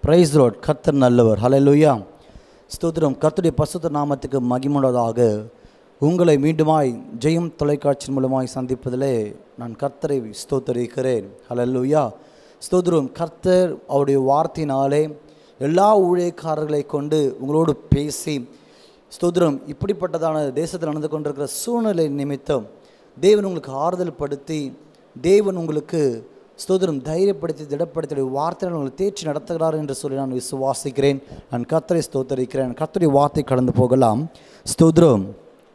price road கர்த்தர் நல்லவர் ஹalleluya ஸ்தோத்திரம் கர்த்தருடைய பசுத்த நாமத்துக்கு மகிமுள்ளதாக உங்களை மீண்டுமாய் ஜெயம் தொலைக்காட்சி மூலமாய் சந்திப்பதிலே நான் கர்த்தரை ஸ்தோத்தரிக்கிறேன் ஹalleluya ஸ்தோத்திரம் கர்த்தர் அவருடைய வார்த்தையினாலே எல்லா ஊழியக்காரர்களை கொண்டு உங்களோடு பேசி ஸ்தோத்திரம் இப்படிப்பட்டதான தேசத்தில் நடந்து கொண்டிருக்கிற சூழ்நிலை நிமித்தம் தேவன் உங்களுக்கு ஆறுதல் படுத்தி தேவன் உங்களுக்கு ஸ்தோத்திரம் தைரியப்படுத்தி திடப்படுத்தி வார்த்தைகள் உங்களை தேர்ச்சி நடத்துகிறார் என்று சொல்லி நான் விசுவாசிக்கிறேன் நான் கத்தரை ஸ்தோத்தரிக்கிறேன் கத்தருடைய வார்த்தை கடந்து போகலாம் ஸ்தோத்திரம்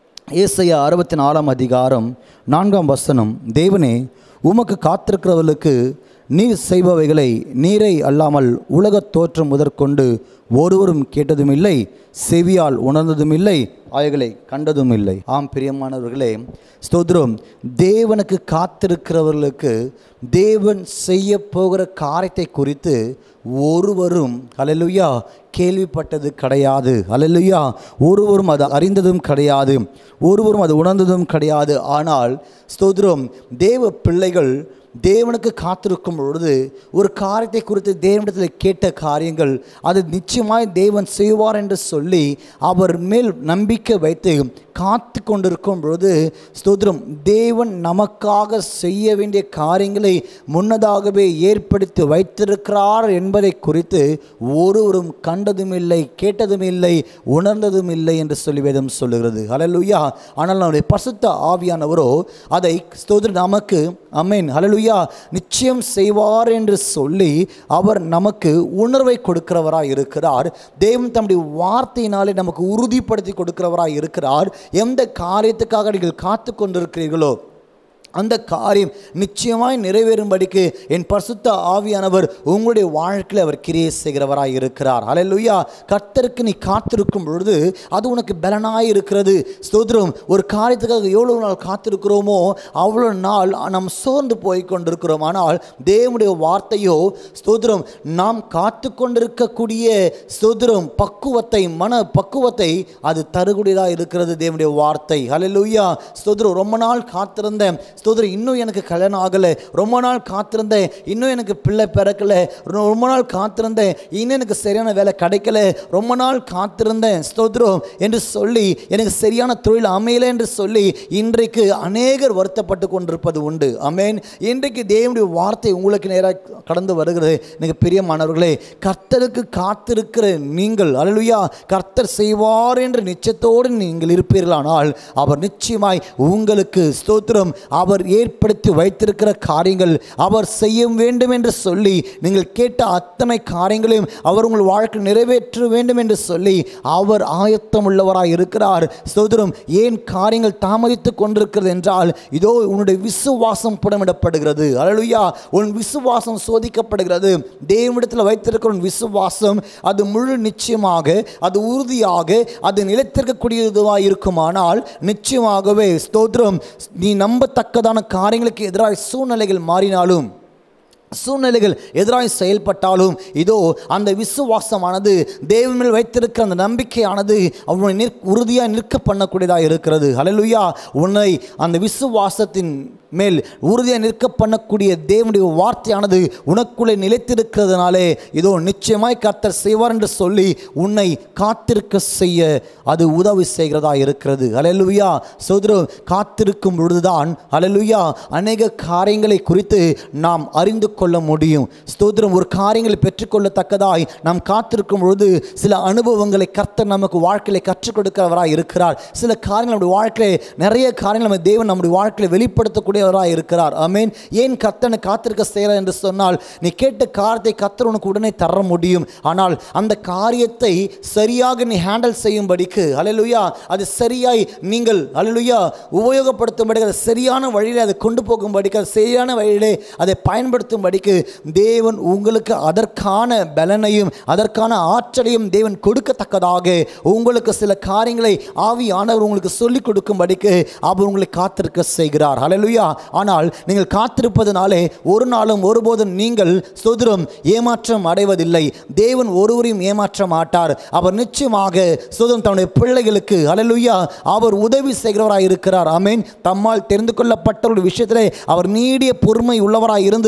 ஏசையா அறுபத்தி நாலாம் அதிகாரம் நான்காம் வசனம் தேவனே உமக்கு காத்திருக்கிறவர்களுக்கு நீர் செய்பவைகளை நீரை அல்லாமல் உலகத் தோற்றம் முதற்கொண்டு ஒருவரும் கேட்டதும் இல்லை செவியால் உணர்ந்ததும் இல்லை அவைகளை கண்டதும் இல்லை ஆம் பிரியமானவர்களே ஸ்தோத்திரம் தேவனுக்கு காத்திருக்கிறவர்களுக்கு தேவன் செய்ய போகிற காரியத்தை குறித்து ஒருவரும் ஹalleluya கேள்விப்பட்டது கிடையாது ஹalleluya ஒருவரும் அது அறிந்ததும் கிடையாது ஒருவரும் அது உணர்ந்ததும் கிடையாது ஆனால் ஸ்தோத்திரம் தேவ பிள்ளைகள் தேவனுக்கு காத்திருக்கும் பொழுது ஒரு காரியத்தை குறித்து தேவனிடத்தில் கேட்ட காரியங்கள் அது நிச்சயமாய் தேவன் செய்வார் என்று சொல்லி அவர் மேல் நம்பிக்கை வைத்து காத்து கொண்டிருக்கும் பொழுது ஸ்தோத்திரம் தேவன் நமக்காக செய்ய வேண்டிய காரியங்களை முன்னதாகவே ஏற்படுத்தி வைத்திருக்கிறார் என்பதை குறித்து ஒருவரும் கண்டதும் இல்லை கேட்டதும் இல்லை உணர்ந்ததும் இல்லை என்று சொல்லி வேதம் சொல்லுகிறது ஹalleluya ஆனால் நம்முடைய பசுத்த ஆவியானவரோ அதை ஸ்தோத்திரம் நமக்கு அமேன் ஹalleluya நிச்சயம் செய்வார் என்று சொல்லி அவர் நமக்கு உணர்வை கொடுக்கிறவராய் இருக்கிறார் தேவன் தம்முடைய வார்த்தையினாலே நமக்கு உறுதிப்படுத்தி கொடுக்கிறவராய் இருக்கிறார் எந்த காரியத்துக்காக நீங்கள் காத்து கொண்டிருக்கிறீர்களோ அந்த காரியம் நிச்சயமாய் நிறைவேறும்படிக்கு என் பரிசுத்த ஆவியானவர் உங்களுடைய வாழ்க்கையில் அவர் கிரியை செய்கிறவராய் இருக்கிறார் ஹalleluya கர்த்தருக்கு நீ காத்திருக்கும் பொழுது அது உனக்கு பலனாய் இருக்கிறது ஸ்தோத்திரம் ஒரு காரியத்துக்காக எவ்வளவு நாள் காத்திருக்கிறோமோ அவ்வளோ நாள் நாம் சோர்ந்து போய் கொண்டிருக்கிறோம் ஆனால் தேவனுடைய வார்த்தையோ ஸ்தோத்திரம் நாம் காத்து கொண்டிருக்கக்கூடிய ஸ்தோத்திரம் பக்குவத்தை மன பக்குவத்தை அது தருகுடியதாக இருக்கிறது தேவனுடைய வார்த்தை ஹalleluya ஸ்தோத்திரம் ரொம்ப நாள் காத்திருந்தேன் ஸ்தோத்திரம் இன்னும் எனக்கு கல்யாணம் ஆகலை ரொம்ப நாள் காத்திருந்தேன் இன்னும் எனக்கு பிள்ளை பிறக்கலை ரொம்ப நாள் காத்திருந்தேன் இன்னும் எனக்கு சரியான வேலை கிடைக்கல ரொம்ப நாள் காத்திருந்தேன் ஸ்தோத்திரம் என்று சொல்லி எனக்கு சரியான தொழில் அமையலை என்று சொல்லி இன்றைக்கு அநேகர் வருத்தப்பட்டு கொண்டிருப்பது உண்டு அமேன் இன்றைக்கு தேவனுடைய வார்த்தை உங்களுக்கு நேராக கடந்து வருகிறது எனக்கு பிரியமானவர்களே கர்த்தருக்கு காத்திருக்கிற நீங்கள் அலுவயா கர்த்தர் செய்வார் என்ற நிச்சயத்தோடு நீங்கள் இருப்பீர்களானால் அவர் நிச்சயமாய் உங்களுக்கு ஸ்தோத்திரம் அவர் ஏற்படுத்தி வைத்திருக்கிற காரியங்கள் அவர் செய்ய வேண்டும் என்று சொல்லி நீங்கள் கேட்ட அத்தனை காரியங்களையும் அவர் உங்கள் வாழ்க்கை நிறைவேற்ற வேண்டும் என்று சொல்லி அவர் ஆயத்தம் உள்ளவராய் இருக்கிறார் ஸ்தோத்திரம் ஏன் காரியங்கள் தாமதித்து கொண்டிருக்கிறது என்றால் இதோ உன்னுடைய விசுவாசம் புடமிடப்படுகிறது அழலுயா உன் விசுவாசம் சோதிக்கப்படுகிறது தேவனிடத்தில் வைத்திருக்கிற உன் விசுவாசம் அது முழு நிச்சயமாக அது உறுதியாக அது நிலைத்திருக்கக்கூடியதுவாக இருக்குமானால் நிச்சயமாகவே ஸ்தோத்திரம் நீ நம்பத்தக்கதான காரியங்களுக்கு எதிராக சூழ்நிலைகள் மாறினாலும் சூழ்நிலைகள் எதிராக செயல்பட்டாலும் இதோ அந்த விசுவாசமானது தேவன் மேல் வைத்திருக்கிற அந்த நம்பிக்கையானது அவனை நிற் உறுதியாக நிற்க பண்ணக்கூடியதாக இருக்கிறது ஹalleluya உன்னை அந்த விசுவாசத்தின் மேல் உறுதியாக நிற்க பண்ணக்கூடிய தேவனுடைய வார்த்தையானது உனக்குள்ளே நிலைத்திருக்கிறதுனாலே இதோ நிச்சயமாய் கர்த்தர் செய்வார் என்று சொல்லி உன்னை காத்திருக்க செய்ய அது உதவி செய்கிறதா இருக்கிறது ஹalleluya சோதரம் காத்திருக்கும் பொழுதுதான் ஹalleluya அநேக காரியங்களை குறித்து நாம் அறிந்து கொள்ள முடியும் ஸ்தோத்திரம் ஒரு காரியங்களை பெற்றுக்கொள்ளத்தக்கதாய் நாம் காத்திருக்கும் பொழுது சில அனுபவங்களை கர்த்தர் நமக்கு வாழ்க்கையில கற்றுக் கொடுக்கிறவராய் இருக்கிறார் சில காரியங்கள் நம்முடைய வாழ்க்கையில நிறைய காரியங்கள் நம்ம தேவன் நம்முடைய வாழ்க்கையில வெளிப்படுத்தக்கூடியவராய் இருக்கிறார் ஆமேன் ஏன் கர்த்தனை காத்திருக்க செய்கிறார் என்று சொன்னால் நீ கேட்ட காரியத்தை கர்த்தர் உனக்கு உடனே தர முடியும் ஆனால் அந்த காரியத்தை சரியாக நீ ஹேண்டில் செய்யும்படிக்கு அலலுயா அது சரியாய் நீங்கள் அலலுயா உபயோகப்படுத்தும்படி அதை சரியான வழியில் அதை கொண்டு போகும்படிக்கு அது சரியான வழியிலே அதை பயன்படுத்தும்படிக்கு தேவன் உங்களுக்கு அதற்கான பலனையும் அதற்கான ஆற்றலையும் தேவன் கொடுக்கத்தக்கதாக உங்களுக்கு சில காரியங்களை ஆவியானவர் உங்களுக்கு சொல்லிக் கொடுக்கும்படிக்கு அவர் உங்களை காத்திருக்க செய்கிறார் ஹalleluya ஆனால் நீங்கள் காத்திருப்பதனாலே ஒரு நாளும் ஒருபோதும் நீங்கள் சுதந்திரம் ஏமாற்றம் அடைவதில்லை தேவன் ஒருவரையும் ஏமாற்ற மாட்டார் அவர் நிச்சயமாக சுதந்திரம் தன்னுடைய பிள்ளைகளுக்கு ஹalleluya அவர் உதவி செய்கிறவராய் இருக்கிறார் ஆமென் தம்மால் தெரிந்து கொள்ளப்பட்ட ஒரு விஷயத்திலே அவர் நீடிய பொறுமை உள்ளவராய் இருந்து அவர்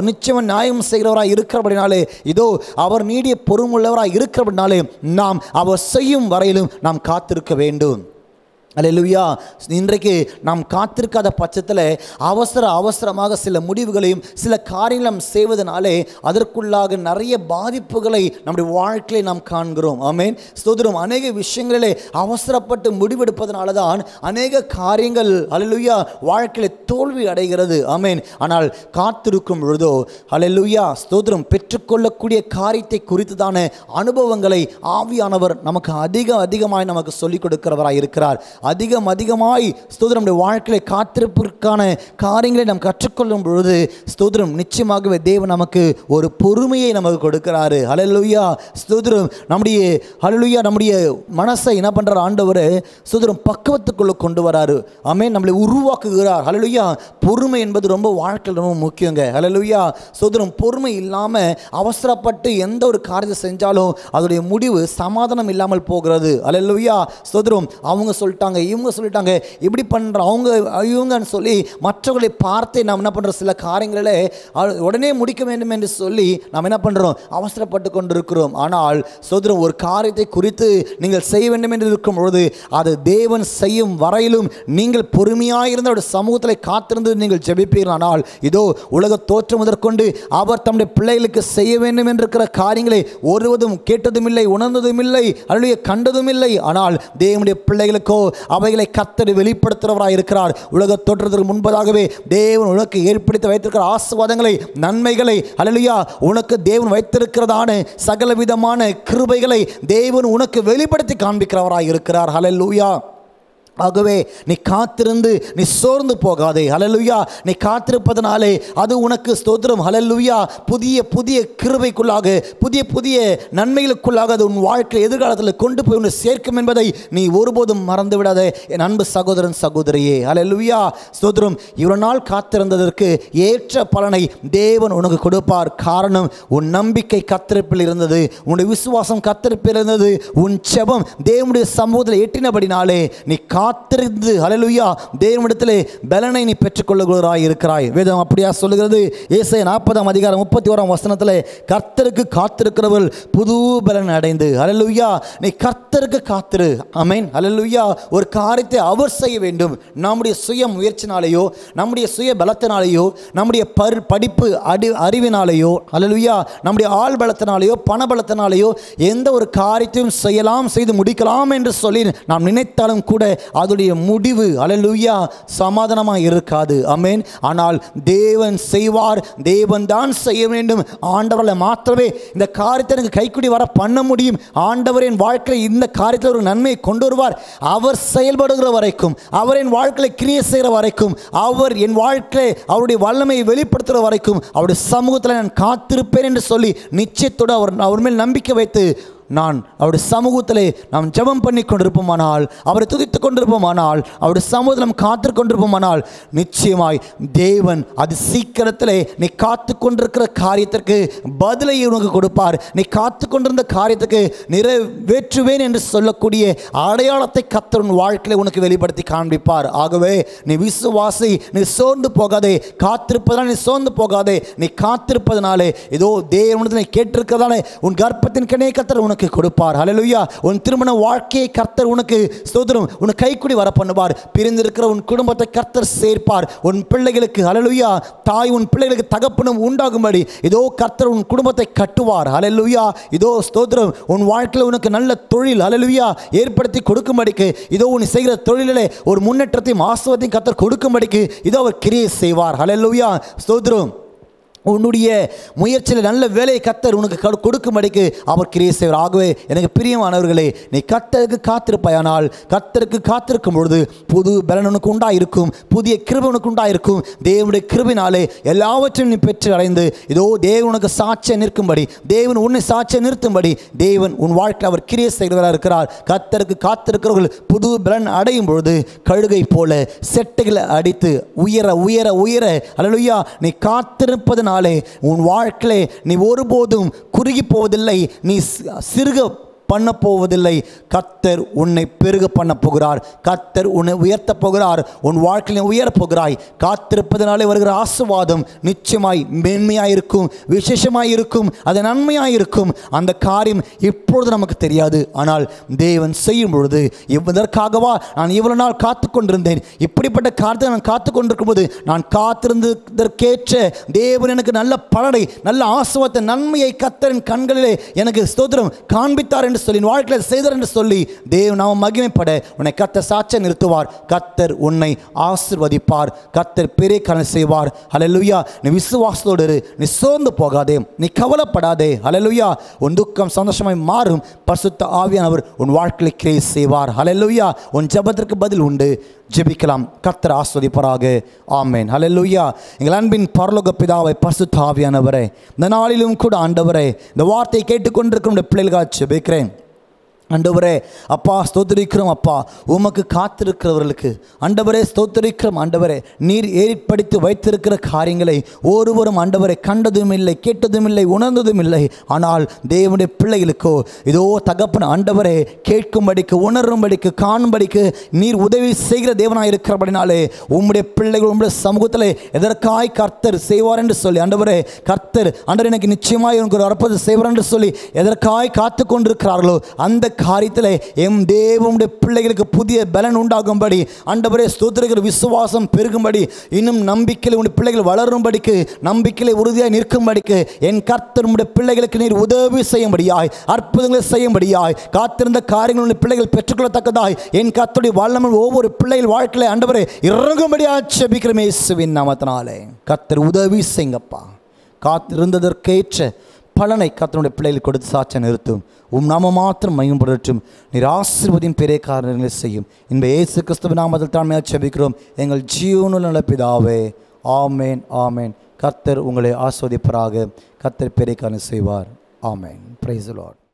அவர் நிச்சயம் நியாயம் செய்கிறவராய் இருக்கிறபடினாலே இதோ அவர் நீடிய பொறுமுள்ளவராய் இருக்கிறபடினாலே நாம் அவர் செய்யும் வரையிலும் நாம் காத்திருக்க வேண்டும் அல்லேலூயா இன்றைக்கு நாம் காத்திருக்காத பட்சத்தில் அவசர அவசரமாக சில முடிவுகளையும் சில காரியங்களும் செய்வதனாலே அதற்குள்ளாக நிறைய பாதிப்புகளை நம்முடைய வாழ்க்கையை நாம் காண்கிறோம் ஆமேன் ஸ்தோத்திரம் அநேக விஷயங்களிலே அவசரப்பட்டு முடிவெடுப்பதனால தான் அநேக காரியங்கள் அல்லேலூயா வாழ்க்கையில் தோல்வி அடைகிறது ஆமேன் ஆனால் காத்திருக்கும் பொழுதோ அல்லேலூயா ஸ்தோத்திரம் பெற்றுக்கொள்ளக்கூடிய காரியத்தை குறித்துதான அனுபவங்களை ஆவியானவர் நமக்கு அதிக அதிகமாய் நமக்கு சொல்லிக் கொடுக்கிறவராய் இருக்கிறார் அதிகம் அதிகமாய் ஸ்தோத்திரம் நம்முடைய வாழ்க்கையில காத்திருப்பிற்கான காரியங்களை நாம் கற்றுக்கொள்ளும் பொழுது ஸ்தோத்திரம் நிச்சயமாகவே தேவன் நமக்கு ஒரு பொறுமையை நமக்கு கொடுக்கிறாரு ஹalleluya ஸ்தோத்திரம் நம்முடைய ஹalleluya நம்முடைய மனசை என்ன பண்றார் ஆண்டவர் ஸ்தோத்திரம் பக்குவத்துக்குள்ள கொண்டு வராரு ஆமென் நம்மளை உருவாக்குகிறார் ஹalleluya பொறுமை என்பது ரொம்ப வாழ்க்கையில் ரொம்ப முக்கியங்க ஹalleluya ஸ்தோத்திரம் பொறுமை இல்லாம அவசரப்பட்டு எந்த ஒரு காரியத்தை செஞ்சாலும் அதோடைய முடிவு சமாதானம் இல்லாமல் போகிறது ஹalleluya ஸ்தோத்திரம் அவங்க சொல்லிட்டாங்க இவங்க சொல்லிட்டாங்க இப்படி பண்ணுற அவங்க இவங்கன்னு சொல்லி மற்றவர்களை பார்த்து நாம் என்ன பண்ணுறோம் சில காரியங்களில் அ- உடனே முடிக்க வேண்டும் என்று சொல்லி நாம் என்ன பண்ணுறோம் அவசரப்பட்டு கொண்டிருக்கிறோம் ஆனால் சோதரம் ஒரு காரியத்தை குறித்து நீங்கள் செய்ய வேண்டும் என்று இருக்கும் பொழுது அது தேவன் செய்யும் வரையிலும் நீங்கள் பொறுமையாக இருந்த அவருடைய சமூகத்தில் காத்திருந்து நீங்கள் ஜெபிப்பீர்கள் ஆனால் இதோ உலக தோற்றம் முதற்கொண்டு அவர் தம்முடைய பிள்ளைகளுக்கு செய்ய வேண்டும் என்றிருக்கிற காரியங்களை ஒருவதும் கேட்டதும் இல்லை உணர்ந்ததும் இல்லை அல்லது கண்டதும் இல்லை ஆனால் தேவனுடைய பிள்ளைகளுக்கோ அவைகளை கத்தர் வெளிப்படுத்துகிறவராய் இருக்கிறார் உலக தோற்றத்திற்கு முன்பதாகவே தேவன் உனக்கு ஏற்படுத்தி வைத்திருக்கிற ஆசீர்வாதங்களை நன்மைகளை அல்லலுயா உனக்கு தேவன் வைத்திருக்கிறதான சகல விதமான கிருபைகளை தேவன் உனக்கு வெளிப்படுத்தி காண்பிக்கிறவராய் இருக்கிறார் ஹalleluya ஆகவே நீ காத்திருந்து நீ சோர்ந்து போகாதே ஹalleluya நீ காத்திருப்பதனாலே அது உனக்கு ஸ்தோத்திரம் ஹalleluya புதிய புதிய கிருபைக்குள்ளாக புதிய புதிய நன்மைகளுக்குள்ளாக அது உன் வாழ்க்கை எதிர்காலத்தில் கொண்டு போய் உன்னை சேர்க்கும் என்பதை நீ ஒருபோதும் மறந்து விடாதே என் அன்பு சகோதரன் சகோதரியே ஹalleluya ஸ்தோத்திரம் இவ்வளவு நாள் காத்திருந்ததற்கு ஏற்ற பலனை தேவன் உனக்கு கொடுப்பார் காரணம் உன் நம்பிக்கை கத்திருப்பில் இருந்தது உன்னுடைய விசுவாசம் கத்திருப்பில் இருந்தது உன் செபம் தேவனுடைய சமூகத்தில் எட்டினபடினாலே நீ காத்திருந்து ஹalleluya தேவனிடத்திலே பலனை நீ பெற்றுக்கொள்ளுகிறாய் இருக்கிறாய் வேதம் அப்படியா சொல்லுகிறது ஏசாய நாற்பதாம் அதிகாரம் முப்பத்தி ஓராம் வசனத்தில் கர்த்தருக்கு காத்திருக்கிறவர்கள் புது பலன் அடைந்து ஹalleluya நீ கர்த்தருக்கு காத்திரு ஆமென் ஹalleluya ஒரு காரியத்தை அவர் செய்ய வேண்டும் நம்முடைய சுய முயற்சினாலேயோ நம்முடைய சுய பலத்தினாலேயோ நம்முடைய பர் படிப்பு அடி அறிவினாலேயோ ஹalleluya நம்முடைய ஆள் பலத்தினாலேயோ பண பலத்தினாலேயோ எந்த ஒரு காரியத்தையும் செய்யலாம் செய்து முடிக்கலாம் என்று சொல்லி நாம் நினைத்தாலும் கூட அதனுடைய முடிவு அலலுயா சமாதானமாக இருக்காது அமேன் ஆனால் தேவன் செய்வார் தேவன் தான் செய்ய வேண்டும் ஆண்டவரை மாத்திரமே இந்த காரியத்தை எனக்கு கைக்குடி வர பண்ண முடியும் ஆண்டவரின் வாழ்க்கையில் இந்த காரியத்தில் ஒரு நன்மையை கொண்டு வருவார் அவர் செயல்படுகிற வரைக்கும் அவர் என் வாழ்க்கையில் கிரியை செய்கிற வரைக்கும் அவர் என் வாழ்க்கையில் அவருடைய வல்லமையை வெளிப்படுத்துகிற வரைக்கும் அவருடைய சமூகத்தில் நான் காத்திருப்பேன் என்று சொல்லி நிச்சயத்தோடு அவர் அவர் மேல் நம்பிக்கை வைத்து நான் அவருடைய சமூகத்திலே நாம் ஜெபம் பண்ணி கொண்டிருப்போமானால் அவரை துதித்து கொண்டிருப்போமானால் அவருடைய சமூகத்தில் நாம் காத்து கொண்டிருப்போமானால் நிச்சயமாய் தேவன் அது சீக்கிரத்திலே நீ காத்து கொண்டிருக்கிற காரியத்திற்கு பதிலை உனக்கு கொடுப்பார் நீ காத்து கொண்டிருந்த காரியத்துக்கு நிறைவேற்றுவேன் என்று சொல்லக்கூடிய அடையாளத்தை கத்தர் உன் வாழ்க்கையில உனக்கு வெளிப்படுத்தி காண்பிப்பார் ஆகவே நீ விசுவாசி நீ சோர்ந்து போகாதே காத்திருப்பதனால் நீ சோர்ந்து போகாதே நீ காத்திருப்பதனாலே ஏதோ தேவனத்தில் நீ கேட்டிருக்கிறதாலே உன் கர்ப்பத்தின் கனே கத்தர் உனக்கு கொடுப்பார் ஹalleluya உன் திருமண வாழ்க்கையை கர்த்தர் உனக்கு ஸ்தோத்திரம் உன் கைக்குடி வர பண்ணுவார் பிரிந்திருக்கிற உன் குடும்பத்தை கர்த்தர் சேர்ப்பார் உன் பிள்ளைகளுக்கு ஹalleluya தாய் உன் பிள்ளைகளுக்கு தகப்பனும் உண்டாகும்படி இதோ கர்த்தர் உன் குடும்பத்தை கட்டுவார் ஹalleluya இதோ ஸ்தோத்திரம் உன் வாழ்க்கையில் உனக்கு நல்ல தொழில் ஹalleluya ஏற்படுத்தி கொடுக்கும்படிக்கு இதோ உன் செய்கிற தொழிலிலே ஒரு முன்னேற்றத்தையும் ஆசுவத்தையும் கர்த்தர் கொடுக்கும்படிக்கு இதோ அவர் கிரியை செய்வார் ஹalleluya ஸ்தோத்திரம் உன்னுடைய முயற்சியில் நல்ல வேலையை கத்தர் உனக்கு கொடு- கொடுக்கும்படிக்கு அவர் கிரியை செய்வார் ஆகவே எனக்கு பிரியமானவர்களே நீ கத்தருக்கு காத்திருப்பாயானால் கத்தருக்கு காத்திருக்கும் பொழுது புது பலன் உனக்கு உண்டாயிருக்கும் புதிய கிருபை உனக்கு உண்டாயிருக்கும் தேவனுடைய கிருபினாலே எல்லாவற்றையும் நீ பெற்று அடைந்து இதோ தேவன் உனக்கு சாட்சியை நிற்கும்படி தேவன் உன்னை சாட்சியை நிறுத்தும்படி தேவன் உன் வாழ்க்கை அவர் கிரியை செய்கிறவராக இருக்கிறார் கத்தருக்கு காத்திருக்கிறவர்கள் புது பலன் அடையும் பொழுது கழுகை போல செட்டைகளை அடித்து உயர உயர உயர அல்லலுயா நீ காத்திருப்பதனாலே உன் வாழ்க்கையிலே நீ ஒருபோதும் குறுகி போவதில்லை நீ சி- சிறுக பண்ண போவதில்லை கத்தர் உன்னை பெருக பண்ண போகிறார் கத்தர் உன்னை உயர்த்த போகிறார் உன் வாழ்க்கையில் உயரப் போகிறாய் காத்திருப்பதனாலே வருகிற ஆசுவாதம் நிச்சயமாய் மேன்மையாய் இருக்கும் விசேஷமாய் இருக்கும் அது நன்மையாய் இருக்கும் அந்த காரியம் இப்பொழுது நமக்கு தெரியாது ஆனால் தேவன் செய்யும் பொழுது இவ்வதற்காகவா நான் இவ்வளவு நாள் காத்து கொண்டிருந்தேன் இப்படிப்பட்ட காரியத்தை நான் காத்து கொண்டிருக்கும் போது நான் காத்திருந்ததற்கேற்ற தேவன் எனக்கு நல்ல பலனை நல்ல ஆசுவத்தை நன்மையை கத்தரின் கண்களிலே எனக்கு ஸ்தோத்திரம் காண்பித்தார் என்று சொல்லி என் வாழ்க்கையில் செய்தார் என்று சொல்லி தேவன் நாம மகிமைப்பட உன்னை கத்தர் சாட்சியம் நிறுத்துவார் கத்தர் உன்னை ஆசிர்வதிப்பார் கத்தர் பெரிய கணக்கு செய்வார் ஹalleluya நீ விசுவாசத்தோடு இரு நீ சோர்ந்து போகாதே நீ கவலைப்படாதே ஹalleluya உன் துக்கம் சந்தோஷமாய் மாறும் பரிசுத்த ஆவியானவர் உன் வாழ்க்கையில் கிரியை செய்வார் ஹalleluya உன் ஜெபத்திற்கு பதில் உண்டு ஜெபிக்கலாம் கர்த்தர் ஆஸ்வதிப்பாராக ஆமேன் ஹalleluya எங்கள் அன்பின் பரலோக பிதாவை பரிசுத்த ஆவியானவரே இந்த நாளிலும் கூட ஆண்டவரே இந்த வார்த்தையை கேட்டுக்கொண்டிருக்கும் இந்த பிள்ளைகளுக்காக ஜெபிக்கிறேன் ஆண்டவரே அப்பா ஸ்தோத்திரிக்கிறோம் அப்பா உமக்கு காத்திருக்கிறவர்களுக்கு ஆண்டவரே ஸ்தோத்திரிக்கிறோம் ஆண்டவரே நீர் ஏற்படுத்தி வைத்திருக்கிற காரியங்களை ஒருவரும் ஆண்டவரை கண்டதும் இல்லை கேட்டதும் இல்லை உணர்ந்ததும் இல்லை ஆனால் தேவனுடைய பிள்ளைகளுக்கோ இதோ தகப்பன ஆண்டவரே கேட்கும்படிக்கு உணரும்படிக்கு காணும்படிக்கு நீர் உதவி செய்கிற தேவனாக இருக்கிறபடினாலே உம்முடைய பிள்ளைகள் உம்முடைய சமூகத்தில் எதற்காய் கர்த்தர் செய்வார் என்று சொல்லி ஆண்டவரே கர்த்தர் ஆண்டவர் எனக்கு நிச்சயமாய் எனக்கு ஒரு அற்புதம் செய்வார் என்று சொல்லி எதற்காய் காத்து கொண்டிருக்கிறார்களோ அந்த காரியத்தில் எம் தேவனுடைய பிள்ளைகளுக்கு புதிய பலன் உண்டாகும்படி ஆண்டவரே ஸ்தோத்திரிக்கிற விசுவாசம் பெருகும்படி இன்னும் நம்பிக்கையில் உடைய பிள்ளைகள் வளரும்படிக்கு நம்பிக்கையில் உறுதியாய் நிற்கும்படிக்கு என் கர்த்தர் உடைய பிள்ளைகளுக்கு நீர் உதவி செய்யும்படியாய் அற்புதங்களை செய்யும்படியாய் காத்திருந்த காரியங்கள் உடைய பிள்ளைகள் பெற்றுக்கொள்ளத்தக்கதாய் என் கர்த்தருடைய வல்லமை ஒவ்வொரு பிள்ளைகள் வாழ்க்கையில ஆண்டவரே இறங்கும்படியாக செபிக்கிறமே இயேசுவின் நாமத்தினாலே கர்த்தர் உதவி செய்யுங்கப்பா காத்திருந்ததற்கேற்ற பலனை கத்தனுடைய பிள்ளைகள் கொடுத்து சாட்சிய நிறுத்தும் உம் நாம மாத்திரம் மையம்படுத்தும் நீர் ஆசீர்வதியும் பெரிய காரணங்களை செய்யும் இந்த இயேசு கிறிஸ்துவ நாமத்தில் தாழ்மையாக செபிக்கிறோம் எங்கள் ஜீவனுள்ள நல்ல பிதாவே ஆமேன் ஆமேன் கர்த்தர் உங்களை ஆஸ்வதிப்பராக கர்த்தர் பெரிய காரணம் செய்வார் ஆமேன் பிரைஸ் லார்ட்